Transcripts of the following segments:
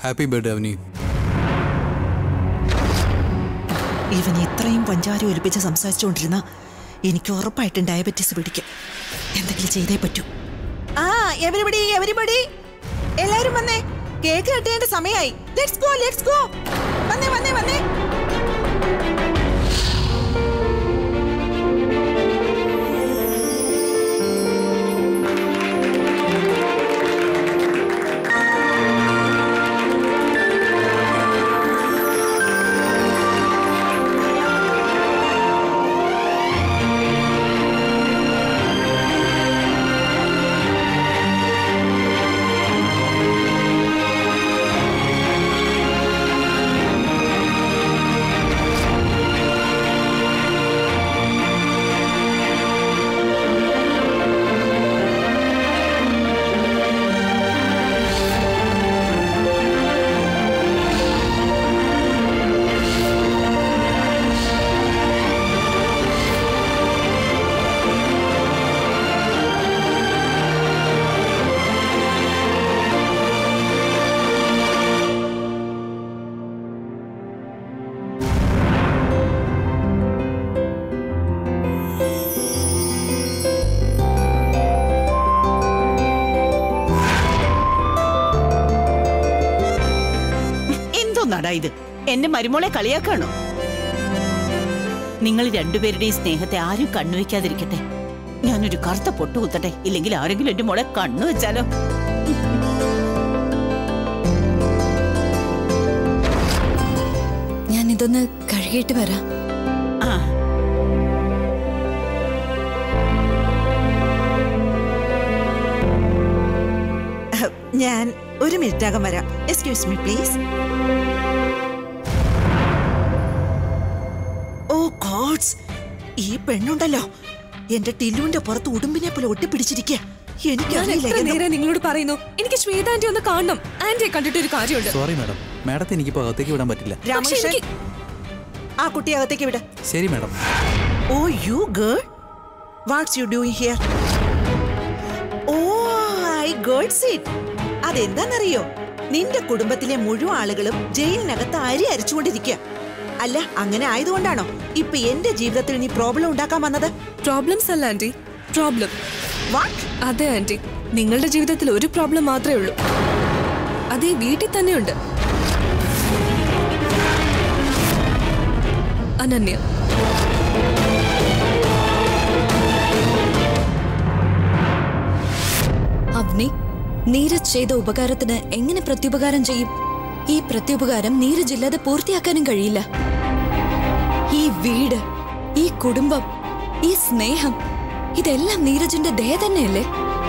Happy birthday അവനി ഇവൻ ഇത്രയും പഞ്ചാര ഒലിപ്പിച്ച് സംസാരിച്ചുകൊണ്ടിരുന്ന എനിക്ക് ഉറപ്പായിട്ടും ഡയബറ്റീസ് പിടിക്കും എന്തെങ്കിലും ചെയ്തേ പറ്റൂ ആ എവരിബഡി എവരിബഡി എല്ലാരും വന്നേ കേക്ക് കെട്ടേണ്ട സമയമായി ലെറ്റ്സ് ഗോ ലെറ്റ്സ് ഗോ വന്നേ വന്നേ വന്നേ എന്തോന്നാടാ ഇത് എന്നെ മരുമോളെ കളിയാക്കാണോ നിങ്ങൾ രണ്ടുപേരുടെയും സ്നേഹത്തെ ആരും കണ്ണുവെക്കാതിരിക്കട്ടെ ഞാനൊരു കറുത്ത പൊട്ട് കുത്തട്ടെ ഇല്ലെങ്കിൽ ആരെങ്കിലും എന്റെ മോളെ കണ്ണു വെച്ചാലോ ഞാൻ ഇതൊന്ന് കഴുകിയിട്ട് വരാം ആ ഞാൻ ഒരു മിനിറ്റാകം വരാം excuse me please oh Gods ഈ പെണ്ണുണ്ടല്ലോ എന്റെ ടില്ലുവിന്റെ പുറത്ത് ഉടുമ്പിനെ പോലെ ഒട്ടിപ്പിടിച്ചിരിക്കുക ഞാൻ എനിക്കറിയില്ല എത്ര എന്ത് നേരം നിങ്ങളോട് പറയുന്നു എനിക്ക് ശ്വേത ആന്റി ഒന്ന് കാണണം ആന്റിയെ കണ്ടിട്ട് ഒരു കാര്യമുണ്ട് സോറി മാഡം മാഡത്തെ എനിക്കിപ്പോൾ അകത്തേക്ക് വിടാൻ പറ്റില്ല പക്ഷേ രാമകൃഷ്ണൻ എനിക്ക് ആ കുട്ടി അകത്തേക്ക് വിട ശരി madam oh you girl what's you doing here oh I girls it അതെന്താണെന്നറിയോ നിന്റെ കുടുംബത്തിലെ മുഴുവൻ ആളുകളും ജയിലിനകത്ത് അരി അരിച്ചുകൊണ്ടിരിക്കുക അല്ല അങ്ങനെ ആയതുകൊണ്ടാണോ ഇപ്പൊ എന്റെ ജീവിതത്തിൽ നീ പ്രോബ്ലം ഉണ്ടാക്കാൻ വന്നത് പ്രോബ്ലംസ് അല്ല ആന്റി പ്രോബ്ലം വാട്ട് അതെ ആന്റി നിങ്ങളുടെ ജീവിതത്തിൽ ഒരു പ്രോബ്ലം മാത്രമേ ഉള്ളൂ അത് ഈ വീട്ടിൽ തന്നെയുണ്ട് അനന്യ അവനി നീരജ് ചെയ്ത ഉപകാരത്തിന് എങ്ങനെ പ്രത്യുപകാരം ചെയ്യും ഈ പ്രത്യുപകാരം നീരജ് ഇല്ലാതെ പൂർത്തിയാക്കാനും കഴിയില്ല ഈ വീട് ഈ കുടുംബം ഈ സ്നേഹം ഇതെല്ലാം നീരജിന്റെ ദയ തന്നെയല്ലേ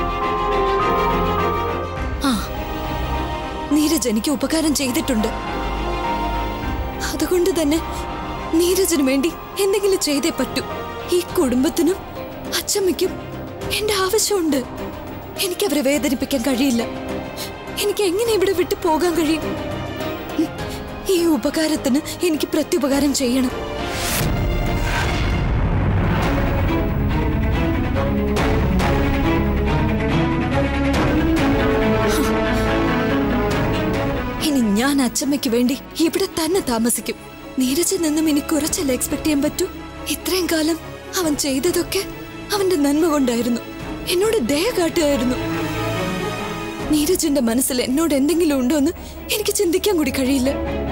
ആ നീരജ് എനിക്ക് ഉപകാരം ചെയ്തിട്ടുണ്ട് അതുകൊണ്ട് തന്നെ നീരജിന് വേണ്ടി എന്തെങ്കിലും ചെയ്തേ പറ്റൂ ഈ കുടുംബത്തിനും അച്ചമ്മയ്ക്കും എന്റെ ആവശ്യമുണ്ട് എനിക്ക് അവരെ വേദനിപ്പിക്കാൻ കഴിയില്ല എനിക്ക് എങ്ങനെ ഇവിടെ വിട്ടു പോകാൻ കഴിയും ഉം, ഈ ഉപകാരത്തിന് എനിക്ക് പ്രത്യുപകാരം ചെയ്യണം ഇനി ഞാൻ അച്ചമ്മയ്ക്ക് വേണ്ടി ഇവിടെ തന്നെ താമസിക്കും നീരജിൽ നിന്നും എനിക്ക് കുറച്ചല്ല എക്സ്പെക്ട് ചെയ്യാൻ പറ്റൂ ഇത്രയും കാലം അവൻ ചെയ്തതൊക്കെ അവന്റെ നന്മ കൊണ്ടായിരുന്നു എന്നോട് ദയ കാട്ടുകയായിരുന്നു നീരജിന്റെ മനസ്സിൽ എന്നോട് എന്തെങ്കിലും ഉണ്ടോ എന്ന് എനിക്ക് ചിന്തിക്കാൻ കൂടി കഴിയില്ല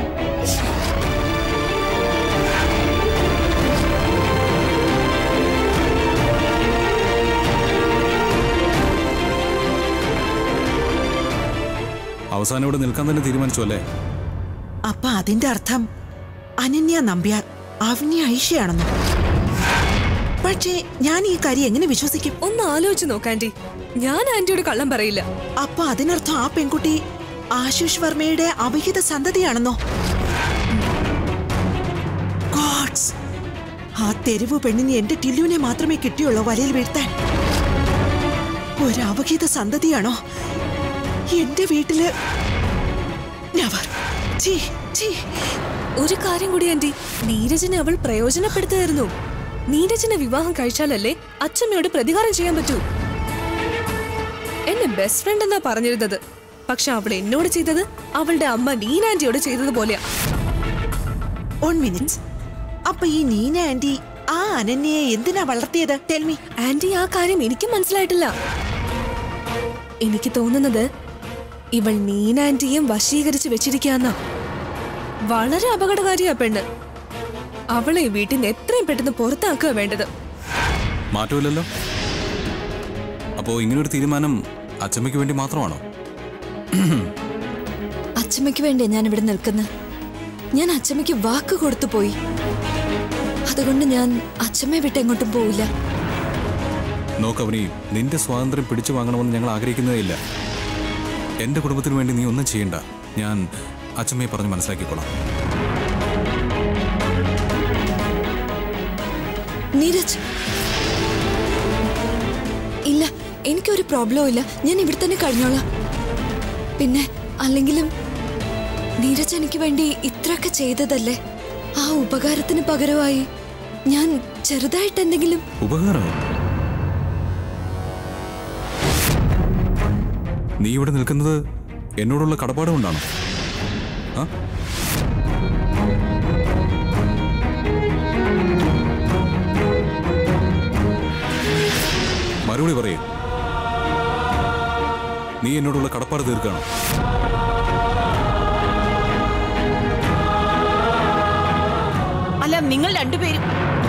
അവസാനം ഇവിടെ നിൽക്കാൻ തന്നെ തീരുമാനിച്ചു അല്ലേ അപ്പൊ അതിന്റെ അർത്ഥം അനന്യ നമ്പ്യാർ അവന്യ ഐഷയാണെന്നോ പക്ഷേ ഞാൻ ഈ കാര്യം എങ്ങനെ വിശ്വസിക്കും ഒന്ന് ആലോചിച്ച് നോക്കാൻറ്റി ഞാൻ ആന്റിയോട് കള്ളം പറയില്ല അപ്പൊ അതിനർത്ഥം ആ പെൺകുട്ടി ആശിഷ് വർമ്മയുടെ അവിഹിത സന്തതിയാണെന്നോ Gods! ആ തെരുവ് പെണ്ണിന് എന്റെ ടില്ലുവിനെ മാത്രമേ കിട്ടിയുള്ളൂ വലയിൽ വീഴ്ത്താൻ ഒരു അവിഹിത സന്തതിയാണോ എന്റെ വീട്ടില് Never. ഛീ, ഛീ. ഒരു കാര്യം കൂടി ആന്റി നീരജിനെ അവൾ പ്രയോജനപ്പെടുത്തുമായിരുന്നു നീരജിനെ വിവാഹം കഴിച്ചാലല്ലേ അച്ഛമ്മയോട് പ്രതികാരം ചെയ്യാൻ പറ്റൂ എന്നെ ബെസ്റ്റ് ഫ്രണ്ട് എന്നാ പറഞ്ഞിരുന്നത് പക്ഷെ അവൾ എന്നോട് ചെയ്തത് അവളുടെ അമ്മ നീനാന്റിയോട് ചെയ്തത് പോലെയാ വൺ മിനിറ്റ് അപ്പൊ ഈ നീന ആന്റി ആ അനന്യയെ എന്തിനാ വളർത്തിയത് ടെൽമി ആന്റി ആ കാര്യം എനിക്ക് മനസ്സിലായിട്ടില്ല എനിക്ക് തോന്നുന്നത് ഇവൾ നീനാന്റിയും വശീകരിച്ച് വെച്ചിരിക്കാന്ന വളരെ അപകടകാരിയാ പെണ്ണ് അവളെ ഈ വീട്ടിൽ നിന്ന് എത്രയും പെട്ടെന്ന് പുറത്താക്കുക വേണ്ടത് മാറ്റമില്ലല്ലോ അപ്പോ ഇങ്ങനൊരു തീരുമാനം അച്ചമ്മയ്ക്ക് വേണ്ടി മാത്രമാണോ അച്ഛമ്മയ്ക്ക് വേണ്ടിയാ ഞാൻ ഇവിടെ നിൽക്കുന്നത് ഞാൻ അച്ഛമ്മയ്ക്ക് വാക്ക് കൊടുത്തു പോയി അതുകൊണ്ട് ഞാൻ അച്ഛമ്മയെ വിട്ട് എങ്ങോട്ടും പോവില്ല നോക്കവനി നിന്റെ സ്വാതന്ത്ര്യം പിടിച്ചു വാങ്ങണമെന്ന് ഞങ്ങൾ ആഗ്രഹിക്കുന്നതേ ഇല്ല എന്റെ കുടുംബത്തിന് വേണ്ടി നീ ഒന്നും ചെയ്യണ്ട ഞാൻ അച്ചമ്മയെ പറഞ്ഞ് മനസ്സിലാക്കിക്കോളാം നീരജ് ഇല്ല എനിക്കൊരു പ്രോബ്ലവും ഇല്ല ഞാൻ ഇവിടെ തന്നെ കഴിഞ്ഞോളാം പിന്നെ അല്ലെങ്കിലും നീരജ് എനിക്ക് വേണ്ടി ഇത്രയൊക്കെ ചെയ്തതല്ലേ ആ ഉപകാരത്തിന് പകരമായി ഞാൻ ചെറുതായിട്ട് എന്തെങ്കിലും ഉപകാരമോ നീ ഇവിടെ നിൽക്കുന്നത് എന്നോടുള്ള കടപ്പാട് കൊണ്ടാണോ ആ മറുപടി പറയൂ നീ എന്നോടുള്ള കടപ്പാട് തീർക്കണം അല്ല നിങ്ങൾ രണ്ടുപേരും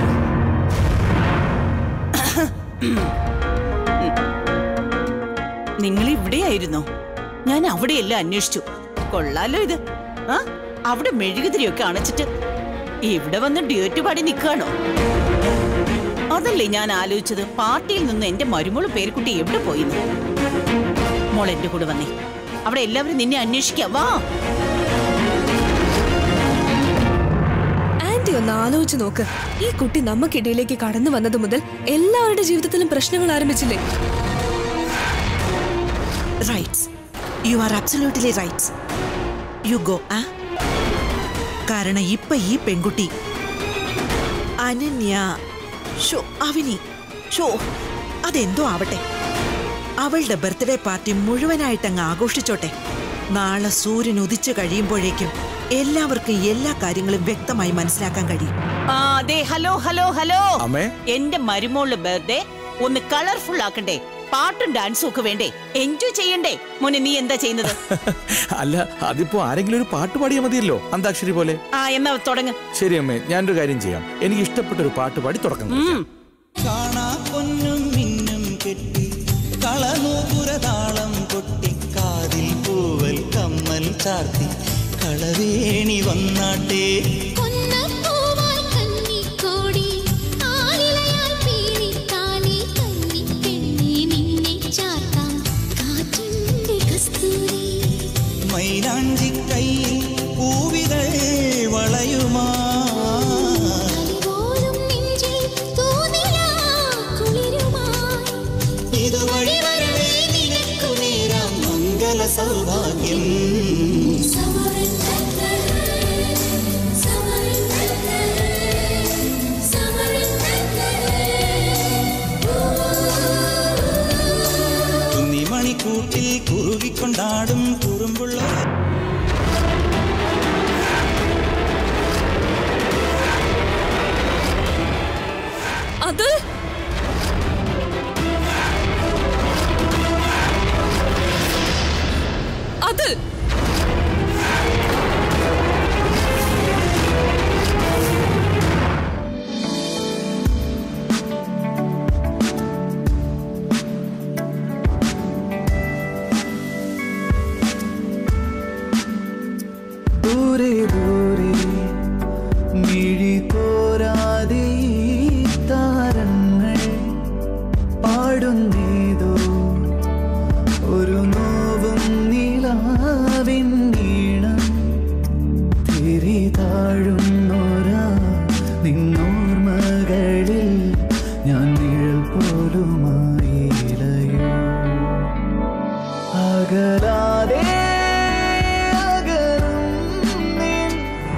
നിങ്ങൾ ഇവിടെയായിരുന്നോ ഞാൻ അവിടെയെല്ലാം അന്വേഷിച്ചു കൊള്ളാലോ ഇത് ആ അവിടെ മെഴുകുതിരിയൊക്കെ അണച്ചിട്ട് ഇവിടെ വന്ന് ഡ്യൂറ്റ് പാടി നിൽക്കുകയാണോ അതല്ലേ ഞാൻ ആലോചിച്ചത് പാർട്ടിയിൽ നിന്ന് എന്റെ മരുമോള് പേരുക്കുട്ടി എവിടെ പോയിന്ന് മോൾ എന്റെ കൂടെ വന്നേ അവിടെ എല്ലാവരും നിന്നെ അന്വേഷിക്കാം വാ ആന്റി ഒന്ന് ആലോചിച്ച് നോക്ക് ഈ കുട്ടി നമുക്കിടയിലേക്ക് കടന്നു വന്നത് മുതൽ എല്ലാവരുടെ ജീവിതത്തിലും പ്രശ്നങ്ങൾ ആരംഭിച്ചില്ലേ rights you are absolutely rights you go ആ കാരണം ഇപ്പൊ ഈ പെൺകുട്ടി അനന്യ ഷോ അവനി ഷോ അതെന്തോ ആവട്ടെ അവളുടെ ബർത്ത്ഡേ പാർട്ടി മുഴുവനായിട്ടങ്ങ് ആഘോഷിച്ചോട്ടെ നാളെ സൂര്യൻ ഉദിച്ചു കഴിയുമ്പോഴേക്കും എല്ലാവർക്കും എല്ലാ കാര്യങ്ങളും വ്യക്തമായി മനസ്സിലാക്കാൻ കഴിയും ആ അതെ ഹലോ ഹലോ ഹലോ അമ്മേ എന്റെ മരുമോളുടെ ബർത്ത്ഡേ ഒന്ന് കളർഫുൾ ആക്കണ്ടേ പാട്ടും ഡാൻസും ഒക്കെ വേണ്ടേ എൻജോയ് ചെയ്യണ്ടേ മോനെ നീ എന്താ ചെയ്യുന്നത് അല്ല അതിപ്പോ ആരെങ്കിലും ഒരു പാട്ട് പാടിയാൽ മതിയല്ലോ അന്താക്ഷരി പോലെ ആ എന്നാ തുടങ്ങ് ശരി അമ്മേ ഞാനൊരു കാര്യം ചെയ്യാം എനിക്ക് ഇഷ്ടപ്പെട്ട ഒരു പാട്ട് പാടി തുടക്കം കുറിക്കാം. ഉം. കാണാ പൊന്നും മിന്നും കെട്ടി കളനൂപുരതാളം കൊട്ടി കാതിൽ പൂവൽ കമ്മൽ ചാർത്തി കളവേണി വന്നാട്ടേ പൊന്നപ്പൂവായി കന്നിക്കോടി ആലിലയാൽ പീലിത്താലി കന്നിപ്പെണ്ണേ നിന്നെ ചാർത്താം കാറ്റിന്റെ കസ്തൂരി മൈലാഞ്ചി കയ്യിൽ പൂവിതൾ വളയുമാ പോലും നെഞ്ചിൽ തോന്നിയാ കുളിരുമായി ഇതുവഴി വരവേ നിനക്കു നേരാം മംഗള സൗഭാഗ്യം സമരൻ സമരൻ സമരൻ കുന്നിമണിക്കൂട്ടിൽ കുറുകിക്കൊണ്ടാടും കുറുമ്പുള്ള അത് അത് ദൂരെ ദൂരെ മിഴി തോരാതെ ഈ താരങ്ങൾ പാടുന്നേതോ ഒരു നോവും നിലാവിൻ ഈണം തിരി താഴുന്നോരാ നിന്നോർമകളിൽ ഞാൻ നിഴൽ പോലുമായിലയോ അകലാതെ അകലും നിൻ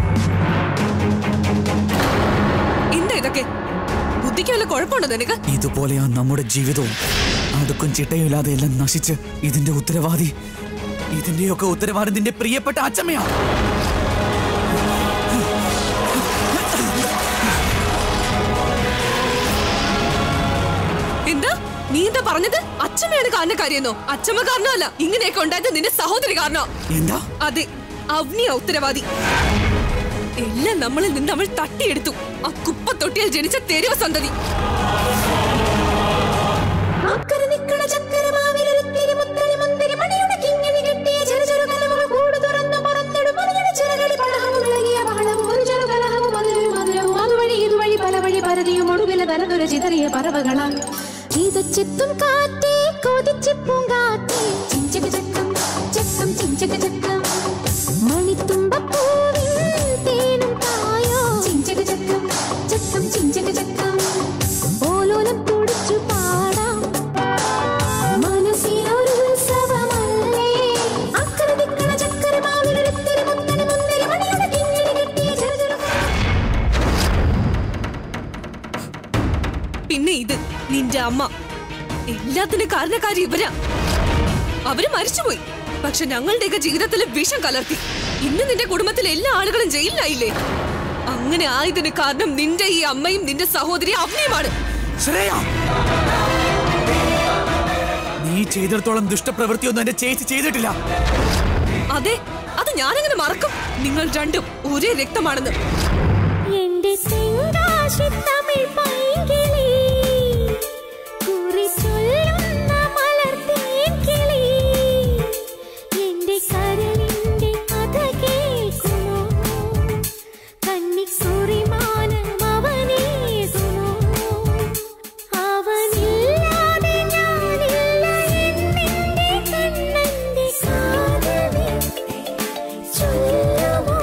എന്താ ഇതൊക്കെ ബുദ്ധിക്ക് വല്ല കുഴപ്പമുണ്ടോ നിനക്ക് ഇതുപോലെയാ നമ്മുടെ ജീവിതവും അടുക്കും ചിട്ടയുമില്ലാതെ എല്ലാം നശിച്ച് ഇതിന്റെ ഉത്തരവാദി ഇതിന്റെയൊക്കെ ഉത്തരവാദിത്തം നിന്റെ പ്രിയപ്പെട്ട അച്ഛമ്മയാ എന്താ നീ എന്താ പറഞ്ഞത് അച്ഛമ്മയാണ് കാരണക്കാരിയെന്നോ അച്ഛമ്മ കാരണമല്ല ഇങ്ങനെയൊക്കെ ഉണ്ടായത് നിന്റെ സഹോദരി കാരണോ എന്താ അതെ അവനിയാ ഉത്തരവാദി എല്ലാം നമ്മളിൽ നിന്ന് അവൾ തട്ടിയെടുത്തു ആ കുപ്പത്തൊട്ടിയിൽ ജനിച്ച തെരുവ സന്തതി അക്കരെ നിക്കണ ചക്കരമാവിലൊരിത്തിരി മുത്തരി മുന്തിരി മണിയുടെ കിങ്ങിണി കെട്ടിയ ചെറു ചെറു കലമുകൾ കൂട് തുറന്നു പറന്നിടും മണിയുടെ ചിറകളി പടഹവും ഇളകിയ ബഹളവും ഒരു ചെറു കലഹവും മധുരവും മധുരവും അതുവഴി ഇതുവഴി പല വഴി പരതിയും ഒടുവിലെ തലതുര ചിതറിയ പറവകളാൽ ചീതച്ചെത്തും കാറ്റേ കൊതിച്ചിപ്പും കാറ്റേ ചിഞ്ചക ചക്കം ചക്കം ചിഞ്ചക ചക്കം മണിത്തുമ്പപ്പൂവിൻ തേനും തായോ ചിഞ്ചക ചക്കം ചക്കം ചിഞ്ചക ചക്കം ഓലോലം കുടിച്ചു പാടാം മനസ്സിനൊരു ഉത്സവമല്ലേ അക്കരെ ദിക്കണ ചക്കര മാവിലൊരുത്തിരി മുത്തരി മുന്തിരി മണിയുടെ കിങ്ങിണി കെട്ടിയ ചെറു ചെറു പിന്നെ ഇത് നിന്റെ അമ്മ എല്ലാത്തിനും കാരണക്കാരി ഇവരാ അവര് മരിച്ചുപോയി പക്ഷെ ഞങ്ങളുടെയൊക്കെ ജീവിതത്തിൽ വിഷം കലർത്തി ഇന്ന് നിന്റെ കുടുംബത്തിലെ എല്ലാ ആളുകളും ജയിലിലായില്ലേ അങ്ങനെ ആയതിന് കാരണം നിന്റെ ഈ അമ്മയും നിന്റെ സഹോദരി അവനെയുമാണ് ശ്രേയ നീ ചെയ്തിടത്തോളം ദുഷ്ടപ്രവൃത്തിയൊന്നും എന്റെ ചേച്ചി ചെയ്തിട്ടില്ല അതെ അത് ഞാനെങ്ങനെ മറക്കും നിങ്ങൾ രണ്ടും ഒരേ രക്തമാണെന്ന് എന്റെ തെങ്കാശി തമിഴ് പൈങ്കിളി കുറി ചൊല്ലുന്ന മലർത്തേൻ കിളി എന്റെ കരളിന്റെ കഥ കേൾക്കുമോ കണ്ണിക്കുറിമാനം അവനേകുമോ അവനില്ലാതെ ഞാനില്ല എന്നെന്റെ കണ്ണന്റെ കാതലി ചൊല്ലുമോ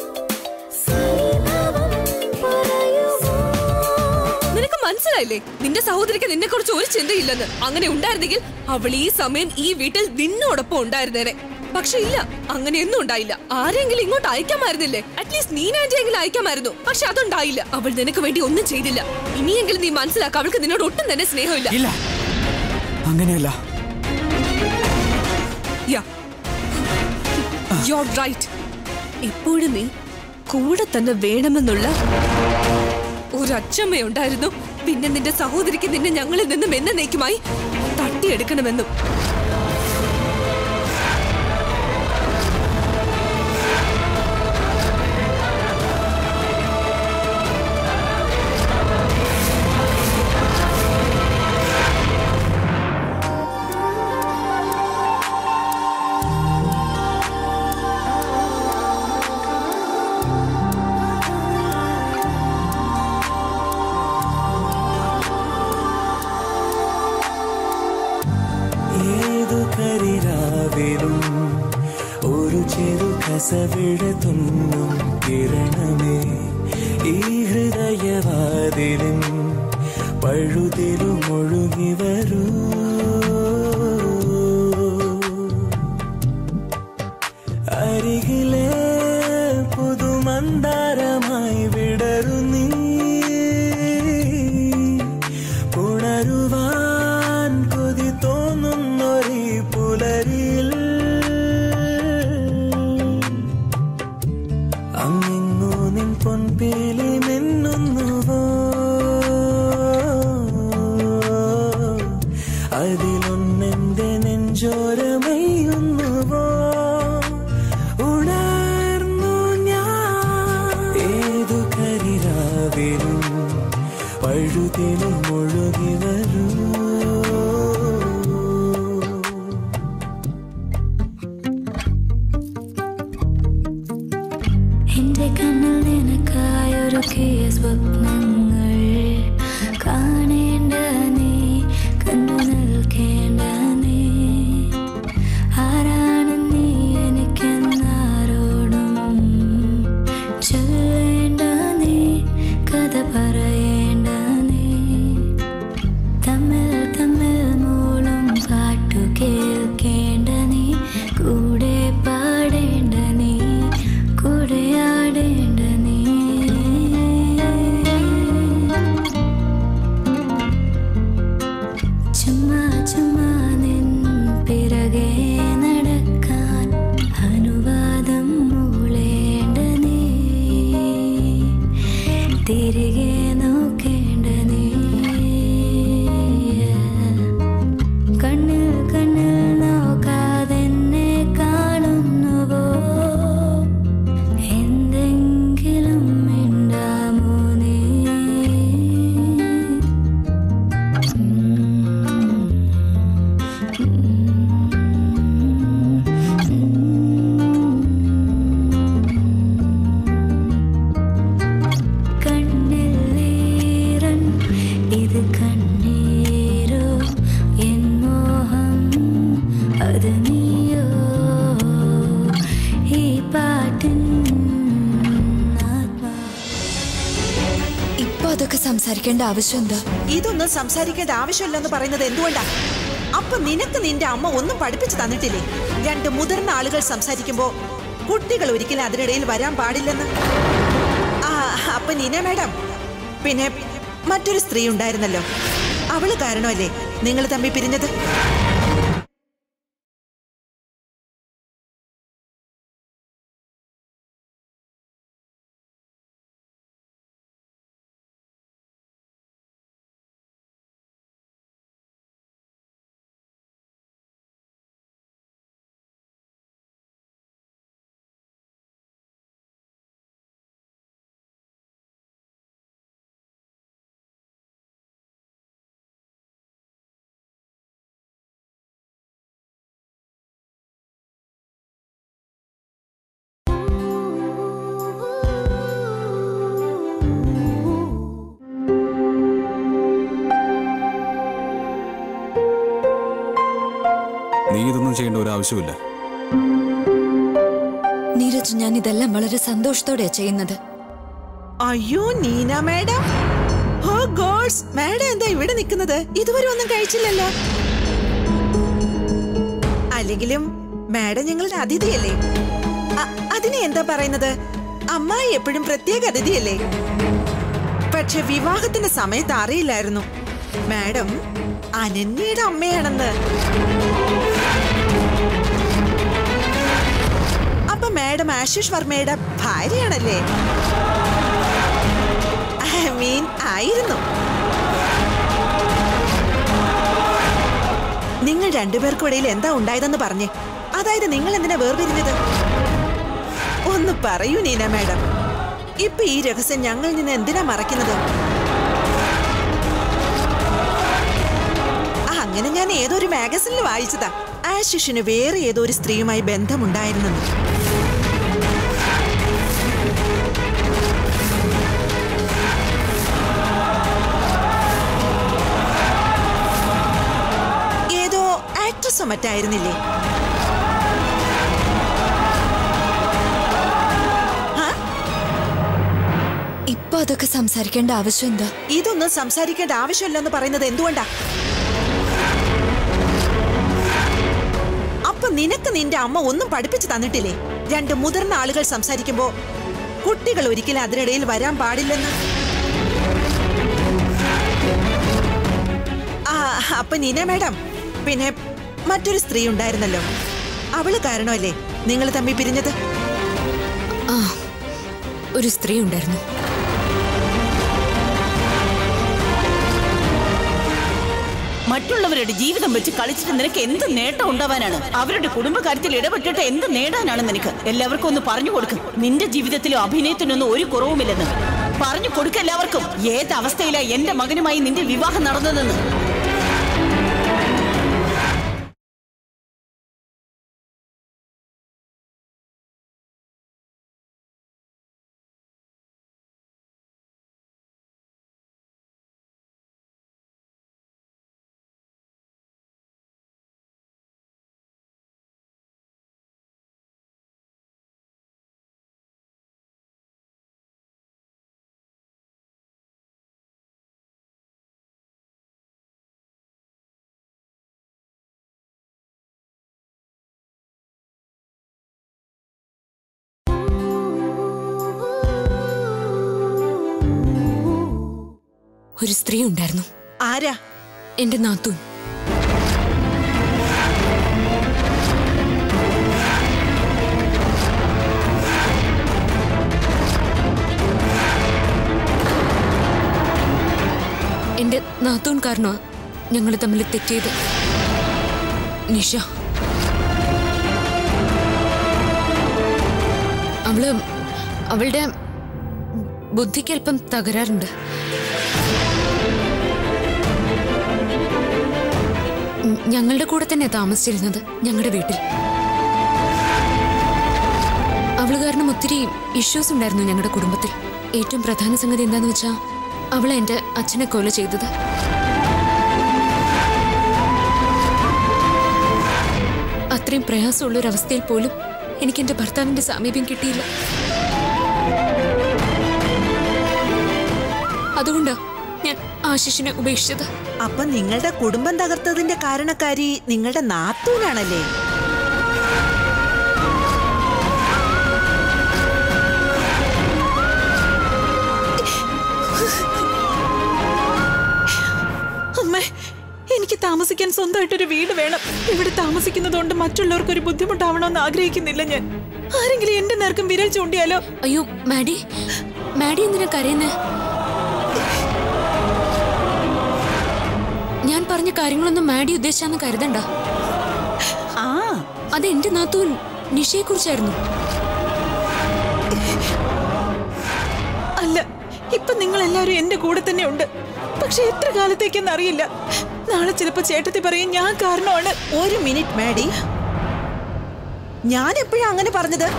ശ്രീഭവം പറയുമോ നിനക്ക് മനസ്സിലായില്ലേ നിന്റെ സഹോദരിക്ക് നിന്നെ കുറിച്ച് ഒരു ചിന്തയില്ലെന്ന് അങ്ങനെ ഉണ്ടായിരുന്നെങ്കിൽ അവൾ ഈ സമയം ഈ വീട്ടിൽ നിന്നോടൊപ്പം ഉണ്ടായിരുന്നേനെ പക്ഷെ ഇല്ല അങ്ങനെയൊന്നും ഉണ്ടായില്ല ആരെങ്കിലും ഇങ്ങോട്ട് അയക്കാമായിരുന്നില്ലേ അറ്റ്ലീസ്റ്റ് നീനാന്റെയെങ്കിലും അയക്കാമായിരുന്നു പക്ഷെ അതുണ്ടായില്ല അവൾ നിനക്ക് വേണ്ടി ഒന്നും ചെയ്തില്ല ഇനിയെങ്കിലും നീ മനസ്സിലാക്ക അവൾക്ക് നിന്നോട് ഒട്ടും തന്നെ സ്നേഹമില്ല ഇല്ല അങ്ങനെയല്ല യാ യോർ റൈറ്റ് ഇപ്പോഴും നീ കൂടെ തന്നെ വേണമെന്നുള്ള ഒരു അച്ചമ്മയുണ്ടായിരുന്നു പിന്നെ നിന്റെ സഹോദരിക്ക് നിന്നെ ഞങ്ങളിൽ നിന്നും എന്നേക്കുമായി തട്ടിയെടുക്കണമെന്നും ഏതു കരിരാവിലും ഒരു ചെറു കസവിട തുന്നും കിരണമേ ഈ ഹൃദയവാതിലും പഴുതിലും ഒഴുകി വരൂ അരികിലെ പുതുമന്ദാരമായി വിടരു നീ ഉണരുവാൻ കൊതി തോന്നുന്നൊരീ പുലരിയിൽ അങ്ങിങ്ങു നിൻ പൊൻപേലി മിന്നുന്നുവോ അതിലൊന്നെന്റെ നെഞ്ചോരമയ്യുന്നുവോ ഉണർന്നു ഞാൻ ഏതു കരിരാവിലും പഴുതിലും ഒഴുകി വരൂ എന്റെ കണ്ണിൽ നിനക്കായൊരുക്കിയ സ്വപ്നങ്ങൾ കാണേണ്ട നീ കണ്ടു നിൽക്കേണ്ട നീ ആരാണ് നീ എനിക്കെന്നാരോടും ചൊല്ലേണ്ട നീ കഥ പറയേണ്ട നീ തമ്മിൽ തമ്മിൽ മൂളും പാട്ടു കേൾക്കേണ്ട നീ കൂടെ പാടേണ്ട നീ കൂടെ ആടേണ്ട നീ അതൊക്കെ സംസാരിക്കേണ്ട ആവശ്യം എന്താ ഇതൊന്നും സംസാരിക്കേണ്ട ആവശ്യമില്ലെന്ന് പറയുന്നത് എന്തുകൊണ്ടാ അപ്പൊ നിനക്ക് നിന്റെ അമ്മ ഒന്നും പഠിപ്പിച്ചു തന്നിട്ടില്ലേ രണ്ട് മുതിർന്ന ആളുകൾ സംസാരിക്കുമ്പോ കുട്ടികൾ ഒരിക്കലും അതിനിടയിൽ വരാൻ പാടില്ലെന്ന് ആ അപ്പൊ നീന മാഡം പിന്നെ മറ്റൊരു സ്ത്രീ ഉണ്ടായിരുന്നല്ലോ അവള് കാരണമല്ലേ നിങ്ങൾ തമ്മിൽ പിരിഞ്ഞത് നീ ഇതൊന്നും ചെയ്യേണ്ട ഒരു ആവശ്യമില്ല നീരജ് ഞാൻ ഇതെല്ലാം വളരെ സന്തോഷത്തോടെയാ ചെയ്യുന്നത് അയ്യോ Neena madam oh Gods madam എന്താ ഇവിടെ നിൽക്കുന്നത് ഇതുവരെ ഒന്നും കഴിച്ചില്ലല്ലോ അല്ലെങ്കിലും മാഡം ഞങ്ങളുടെ അതിഥിയല്ലേ അ- അതിനെ എന്താ പറയുന്നത് അമ്മായി എപ്പോഴും പ്രത്യേക അതിഥിയല്ലേ പക്ഷെ വിവാഹത്തിന്റെ സമയത്ത് അറിയില്ലായിരുന്നു മാഡം അനന്യയുടെ അമ്മയാണെന്ന് അപ്പൊ മാഡം ആശിഷ് വർമ്മയുടെ ഭാര്യയാണല്ലേ ഐ മീൻ ആയിരുന്നു നിങ്ങൾ രണ്ടുപേർക്കും ഇടയിൽ എന്താ ഉണ്ടായതെന്ന് പറഞ്ഞേ അതായത് നിങ്ങൾ എന്തിനാ വേർപിരിഞ്ഞത് ഒന്ന് പറയൂ നീന മാഡം ഇപ്പൊ ഈ രഹസ്യം ഞങ്ങളിൽ നിന്ന് എന്തിനാ മറയ്ക്കുന്നത് ആ, അങ്ങനെ ഞാൻ ഏതൊരു മാഗസിനിൽ വായിച്ചതാ ആശിഷിന് വേറെ ഏതോ ഒരു സ്ത്രീയുമായി ബന്ധമുണ്ടായിരുന്നെന്ന് ഏതോ ആക്ട്രസോ മറ്റായിരുന്നില്ലേ ആ? ഇപ്പൊ അതൊക്കെ സംസാരിക്കേണ്ട ആവശ്യം എന്താ ഇതൊന്നും സംസാരിക്കേണ്ട ആവശ്യമില്ലെന്ന് പറയുന്നത് എന്തുകൊണ്ടാ അപ്പൊ നിനക്ക് നിന്റെ അമ്മ ഒന്നും പഠിപ്പിച്ചു തന്നിട്ടില്ലേ രണ്ട് മുതിർന്ന ആളുകൾ സംസാരിക്കുമ്പോ കുട്ടികൾ ഒരിക്കലും അതിനിടയിൽ വരാൻ പാടില്ലെന്ന് ആ അപ്പൊ നീന മാഡം പിന്നെ മറ്റൊരു സ്ത്രീ ഉണ്ടായിരുന്നല്ലോ അവള് കാരണമല്ലേ നിങ്ങൾ തമ്മിൽ പിരിഞ്ഞത് ആ ഒരു സ്ത്രീ ഉണ്ടായിരുന്നു മറ്റുള്ളവരുടെ ജീവിതം വെച്ച് കളിച്ചിട്ട് നിനക്ക് എന്ത് നേട്ടം ഉണ്ടാവാനാണ് അവരുടെ കുടുംബകാര്യത്തിൽ ഇടപെട്ടിട്ട് എന്ത് നേടാനാണ് നിനക്ക് എല്ലാവർക്കും ഒന്ന് പറഞ്ഞു കൊടുക്കും നിന്റെ ജീവിതത്തിലും അഭിനയത്തിനൊന്നും ഒരു കുറവുമില്ലെന്ന് പറഞ്ഞു കൊടുക്ക എല്ലാവർക്കും ഏത് അവസ്ഥയിലാ എന്റെ മകനുമായി നിന്റെ വിവാഹം നടന്നതെന്ന് ഒരു സ്ത്രീ ഉണ്ടായിരുന്നു ആരാ എന്റെ നാത്തൂൻ എന്റെ നാത്തൂൻ കാരണമാ ഞങ്ങൾ തമ്മിൽ തെറ്റിയത് നിഷ അവള് അവളുടെ ബുദ്ധിക്ക് അല്പം തകരാറുണ്ട് ഉം, ഞങ്ങളുടെ കൂടെ തന്നെ താമസിച്ചിരുന്നത് ഞങ്ങളുടെ വീട്ടിൽ അവള് കാരണം ഒത്തിരി ഇഷ്യൂസ് ഉണ്ടായിരുന്നു ഞങ്ങളുടെ കുടുംബത്തിൽ ഏറ്റവും പ്രധാന സംഗതി എന്താന്ന് വെച്ചാ അവളെ എന്റെ അച്ഛനെ കൊല ചെയ്തത് അത്രയും പ്രയാസമുള്ള ഒരു അവസ്ഥയിൽ പോലും എനിക്ക് എന്റെ ഭർത്താവിന്റെ സാമീപ്യം കിട്ടിയില്ല അതുകൊണ്ടാ ഞാൻ ആശിഷിനെ ഉപേക്ഷിച്ചത് അപ്പൊ നിങ്ങളുടെ കുടുംബം തകർത്തതിന്റെ കാരണക്കാരി നിങ്ങളുടെ നാത്തൂനാണല്ലേ അമ്മേ എനിക്ക് താമസിക്കാൻ സ്വന്തമായിട്ടൊരു വീട് വേണം ഇവിടെ താമസിക്കുന്നതുകൊണ്ട് മറ്റുള്ളവർക്ക് ഒരു ബുദ്ധിമുട്ടാവണമെന്ന് ആഗ്രഹിക്കുന്നില്ല ഞാൻ ആരെങ്കിലും എന്റെ നേർക്കും വിരൽ ചൂണ്ടിയാലോ അയ്യോ മാഡി മാഡി എന്തിനാ കരയുന്നേ ഞാൻ പറഞ്ഞ കാര്യങ്ങളൊന്നും മാഡി ഉദ്ദേശിച്ചാന്ന് കരുതണ്ട ആ അത് എന്റെ നാത്തൂൻ നിഷയെ കുറിച്ചായിരുന്നു അല്ല ഇപ്പൊ നിങ്ങൾ എല്ലാവരും എന്റെ കൂടെ തന്നെ ഉണ്ട് പക്ഷെ എത്ര കാലത്തേക്കെന്ന് അറിയില്ല നാളെ ചിലപ്പോ ചേട്ടത്തി പറയും ഞാൻ കാരണമാണ് ഒരു മിനിറ്റ് മാഡി ഞാൻ എപ്പോഴാ അങ്ങനെ പറഞ്ഞത്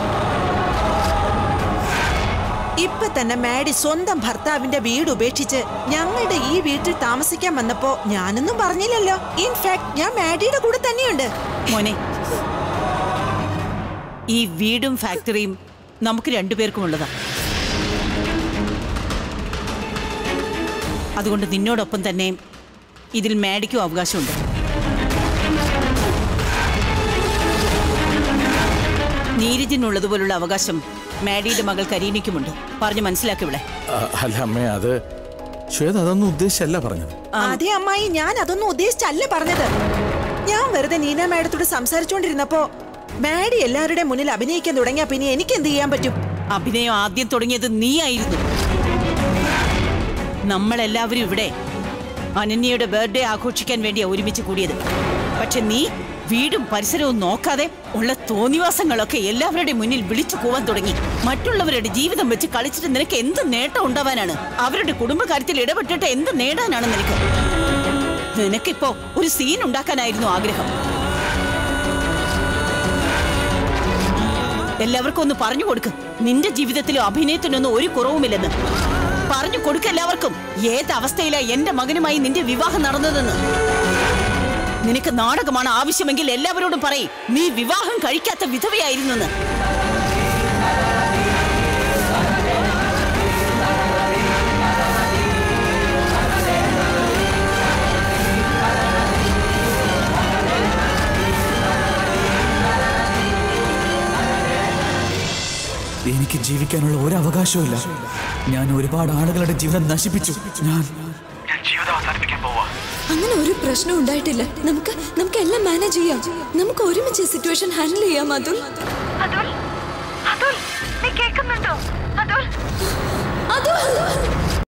ഇപ്പൊ തന്നെ മാഡി സ്വന്തം ഭർത്താവിന്റെ വീട് ഉപേക്ഷിച്ച് ഞങ്ങളുടെ ഈ വീട്ടിൽ താമസിക്കാൻ വന്നപ്പോ ഞാനൊന്നും പറഞ്ഞില്ലല്ലോ ഇൻഫാക്ട് ഞാൻ മാഡിയുടെ കൂടെ തന്നെയുണ്ട് മോനെ ഈ വീടും ഫാക്ടറിയും നമുക്ക് രണ്ടുപേർക്കും ഉള്ളതാ അതുകൊണ്ട് നിന്നോടൊപ്പം തന്നെ ഇതിൽ മാഡിക്കും അവകാശമുണ്ട് നീരജിനുള്ളതുപോലുള്ള അവകാശം മാഡിയുടെ മകൾ കരീനയ്ക്കുമുണ്ട് പറഞ്ഞു മനസ്സിലാക്കി ഇവിടെ ആ, അല്ല അമ്മേ അത് ശ്വേത അതൊന്നും ഉദ്ദേശിച്ചല്ല പറഞ്ഞത് അതേ അമ്മായി ഞാൻ അതൊന്നും ഉദ്ദേശിച്ചല്ല പറഞ്ഞത് ഞാൻ വെറുതെ നീന മാഡത്തോട് സംസാരിച്ചുകൊണ്ടിരുന്നപ്പോ മാഡി എല്ലാവരുടെ മുന്നിൽ അഭിനയിക്കാൻ തുടങ്ങിയ പിന്നെ എനിക്ക് എന്ത് ചെയ്യാൻ പറ്റും അഭിനയം ആദ്യം തുടങ്ങിയത് നീയായിരുന്നു നമ്മളെല്ലാവരും ഇവിടെ അനന്യയുടെ ബർത്ത്ഡേ ആഘോഷിക്കാൻ വേണ്ടിയാ ഒരുമിച്ച് കൂടിയത് പക്ഷെ നീ വീടും പരിസരവും നോക്കാതെ ഉള്ള തോന്നിവാസങ്ങളൊക്കെ എല്ലാവരുടെയും മുന്നിൽ വിളിച്ചു പോവാൻ തുടങ്ങി മറ്റുള്ളവരുടെ ജീവിതം വെച്ച് കളിച്ചിട്ട് നിനക്ക് എന്ത് നേട്ടം ഉണ്ടാവാനാണ് അവരുടെ കുടുംബകാര്യത്തിൽ ഇടപെട്ടിട്ട് എന്ത് നേടാനാണ് നിനക്ക് നിനക്കിപ്പോ ഒരു സീൻ ഉണ്ടാക്കാനായിരുന്നു ആഗ്രഹം എല്ലാവർക്കും ഒന്ന് പറഞ്ഞു കൊടുക്ക് നിന്റെ ജീവിതത്തിലും അഭിനയത്തിനൊന്നും ഒരു കുറവുമില്ലെന്ന് പറഞ്ഞു കൊടുക്ക എല്ലാവർക്കും ഏത് അവസ്ഥയിലാ എന്റെ മകനുമായി നിന്റെ വിവാഹം നടന്നതെന്ന് നിനക്ക് നാടകമാണ് ആവശ്യമെങ്കിൽ എല്ലാവരോടും പറയും നീ വിവാഹം കഴിക്കാത്ത വിധവയായിരുന്നെന്ന് എനിക്ക് ജീവിക്കാനുള്ള ഒരു അവകാശവും ഞാൻ ഒരുപാട് ആളുകളുടെ ജീവിതം നശിപ്പിച്ചു ഞാൻ അങ്ങനെ ഒരു പ്രശ്നം ഉണ്ടായിട്ടില്ല നമുക്ക് നമുക്ക് എല്ലാം മാനേജ് ചെയ്യാം നമുക്ക് ഒരുമിച്ച് സിറ്റുവേഷൻ ഹാൻഡിൽ ചെയ്യാം അതുൽ അതുൽ അതുൽ നീ കേൾക്കുന്നുണ്ടോ